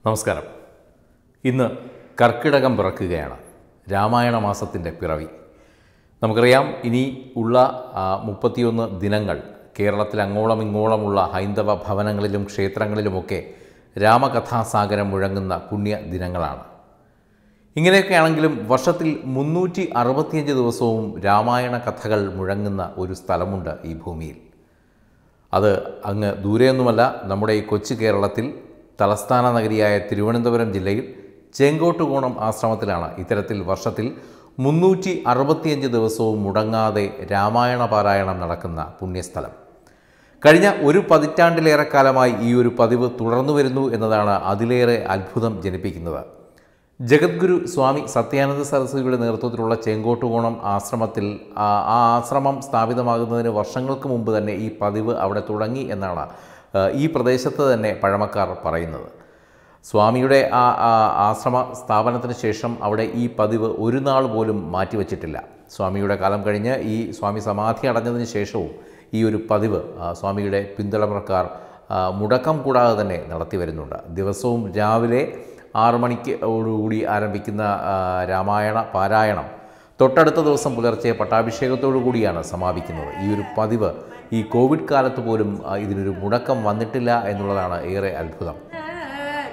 നമസ്കാരം ഇന്ന് കർക്കിടകം പിറക്കുകയാണ് രാമായണ മാസത്തിൻ്റെ പിറവി നമുക്കറിയാം ഇനി ഉള്ള ആ, മുപ്പത്തിയൊന്ന് ദിനങ്ങൾ കേരളത്തിൽ അങ്ങോളം ഇങ്ങോളമുള്ള ഹൈന്ദവ ഭവനങ്ങളിലും ക്ഷേത്രങ്ങളിലുമൊക്കെ രാമകഥാസാഗരം മുഴങ്ങുന്ന പുണ്യ ദിനങ്ങളാണ് ഇങ്ങനെയൊക്കെയാണെങ്കിലും വർഷത്തിൽ മുന്നൂറ്റി അറുപത്തിയഞ്ച് ദിവസവും രാമായണ കഥകൾ മുഴങ്ങുന്ന ഒരു സ്ഥലമുണ്ട് ഈ ഭൂമിയിൽ അത് അങ്ങ് ദൂരെയൊന്നുമല്ല നമ്മുടെ ഈ കൊച്ചു കേരളത്തിൽ തലസ്ഥാന നഗരിയായ തിരുവനന്തപുരം ജില്ലയിൽ ചേങ്കോട്ടുകോണം ആശ്രമത്തിലാണ് ഇത്തരത്തിൽ വർഷത്തിൽ മുന്നൂറ്റി അറുപത്തിയഞ്ച് ദിവസവും മുടങ്ങാതെ രാമായണ പാരായണം നടക്കുന്ന പുണ്യസ്ഥലം കഴിഞ്ഞ ഒരു പതിറ്റാണ്ടിലേറെക്കാലമായി ഈ ഒരു പതിവ് തുടർന്നു വരുന്നു എന്നതാണ് അതിലേറെ അത്ഭുതം ജനിപ്പിക്കുന്നത് ജഗദ്ഗുരു സ്വാമി സത്യാനന്ദ സരസ്വതിയുടെ നേതൃത്വത്തിലുള്ള ചേങ്കോട്ടുകോണം ആശ്രമത്തിൽ ആ ആ ആശ്രമം സ്ഥാപിതമാകുന്നതിന് വർഷങ്ങൾക്ക് മുമ്പ് തന്നെ ഈ പതിവ് അവിടെ തുടങ്ങി എന്നാണ് ആ, ഈ പ്രദേശത്ത് തന്നെ പഴമക്കാർ പറയുന്നത് സ്വാമിയുടെ ആ ആ ആശ്രമ സ്ഥാപനത്തിന് ശേഷം അവിടെ ഈ പതിവ് ഒരു നാൾ പോലും മാറ്റിവെച്ചിട്ടില്ല സ്വാമിയുടെ കാലം കഴിഞ്ഞ് ഈ സ്വാമി സമാധി അടഞ്ഞതിന് ശേഷവും ഈ ഒരു പതിവ് ആ, സ്വാമിയുടെ പിന്തുടർക്കാർ ആ, മുടക്കം കൂടാതെ തന്നെ നടത്തി വരുന്നുണ്ട് ദിവസവും രാവിലെ ആറ് മണിക്ക് ഓടുകൂടി ആരംഭിക്കുന്ന ആ, രാമായണ പാരായണം തൊട്ടടുത്ത ദിവസം പുലർച്ചെ പട്ടാഭിഷേകത്തോടു കൂടിയാണ് സമാപിക്കുന്നത് ഈ ഒരു പതിവ് ഈ കോവിഡ് കാലത്ത് പോലും ആ, ഇതിനൊരു മുടക്കം വന്നിട്ടില്ല എന്നുള്ളതാണ് ഏറെ അത്ഭുതം ഞാൻ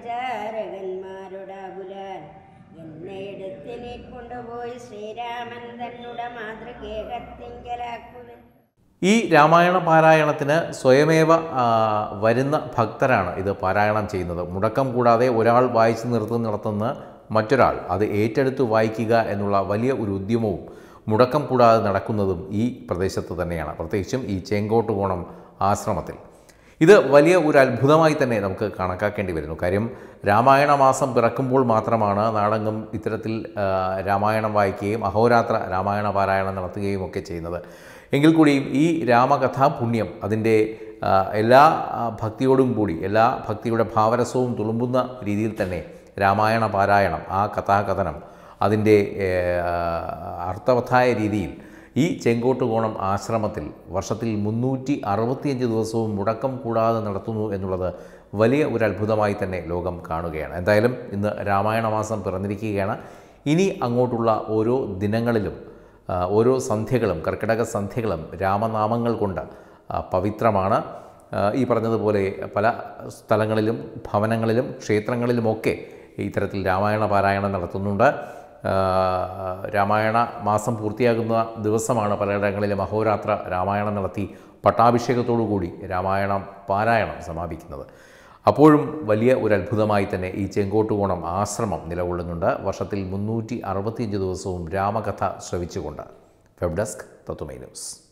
പരിചാരകന്മാരോടാകുലാൻ എന്നെ എടുത്തിനെ കൊണ്ടുപോയി ശ്രീരാമൻ തന്നുടെ മാതൃകേകത്തിങ്കലാക്കുവൻ ഈ രാമായണ പാരായണത്തിന് സ്വയമേവ ആ, വരുന്ന ഭക്തരാണ് ഇത് പാരായണം ചെയ്യുന്നത് മുടക്കം കൂടാതെ ഒരാൾ വായിച്ചു നിർത്തി നടത്തുന്ന മറ്റൊരാൾ അത് ഏറ്റെടുത്ത് വായിക്കുക എന്നുള്ള വലിയ ഒരു ഉദ്യമവും മുടക്കം കൂടാതെ നടക്കുന്നതും ഈ പ്രദേശത്ത് തന്നെയാണ് പ്രത്യേകിച്ചും ഈ ചേങ്കോട്ടുകോണം ആശ്രമത്തിൽ ഇത് വലിയ ഒരു അത്ഭുതമായി തന്നെ നമുക്ക് കണക്കാക്കേണ്ടി വരുന്നു കാര്യം രാമായണ മാസം പിറക്കുമ്പോൾ മാത്രമാണ് നാടെങ്ങും ഇത്തരത്തിൽ ആ, രാമായണം വായിക്കുകയും അഹോരാത്ര രാമായണ പാരായണം നടത്തുകയും ഒക്കെ ചെയ്യുന്നത് എങ്കിൽ കൂടിയും ഈ രാമകഥാ പുണ്യം അതിൻ്റെ ആ, എല്ലാ ആ, ഭക്തിയോടും കൂടി എല്ലാ ഭക്തിയുടെ ഭാവരസവും തുളുമ്പുന്ന രീതിയിൽ തന്നെ രാമായണ പാരായണം ആ കഥാകഥനം അതിൻ്റെ ഏഹ്, അർത്ഥവത്തായ രീതിയിൽ ഈ ചെങ്കോട്ടുകോണം ആശ്രമത്തിൽ വർഷത്തിൽ മുന്നൂറ്റി അറുപത്തിയഞ്ച് ദിവസവും മുടക്കം കൂടാതെ നടത്തുന്നു എന്നുള്ളത് വലിയ ഒരു അത്ഭുതമായി തന്നെ ലോകം കാണുകയാണ് എന്തായാലും ഇന്ന് രാമായണ മാസം പിറന്നിരിക്കുകയാണ് ഇനി അങ്ങോട്ടുള്ള ഓരോ ദിനങ്ങളിലും ആ, ഓരോ സന്ധ്യകളും കർക്കിടക സന്ധ്യകളും രാമനാമങ്ങൾ കൊണ്ട് ആ, പവിത്രമാണ് ആ, ഈ പറഞ്ഞതുപോലെ പല സ്ഥലങ്ങളിലും ഭവനങ്ങളിലും ക്ഷേത്രങ്ങളിലുമൊക്കെ ഇത്തരത്തിൽ രാമായണ പാരായണം നടത്തുന്നുണ്ട് ആ, രാമായണ മാസം പൂർത്തിയാകുന്ന ദിവസമാണ് പലയിടങ്ങളിലും അഹോരാത്ര രാമായണം നടത്തി പട്ടാഭിഷേകത്തോടു കൂടി രാമായണം പാരായണം സമാപിക്കുന്നത് അപ്പോഴും വലിയ ഒരു അത്ഭുതമായി തന്നെ ഈ ചെങ്കോട്ടുകോണം ആശ്രമം നിലകൊള്ളുന്നുണ്ട് വർഷത്തിൽ മുന്നൂറ്റി അറുപത്തിയഞ്ച് ദിവസവും രാമകഥ ശ്രവിച്ചുകൊണ്ട് വെബ് ഡെസ്ക് തത്വമൈ ന്യൂസ്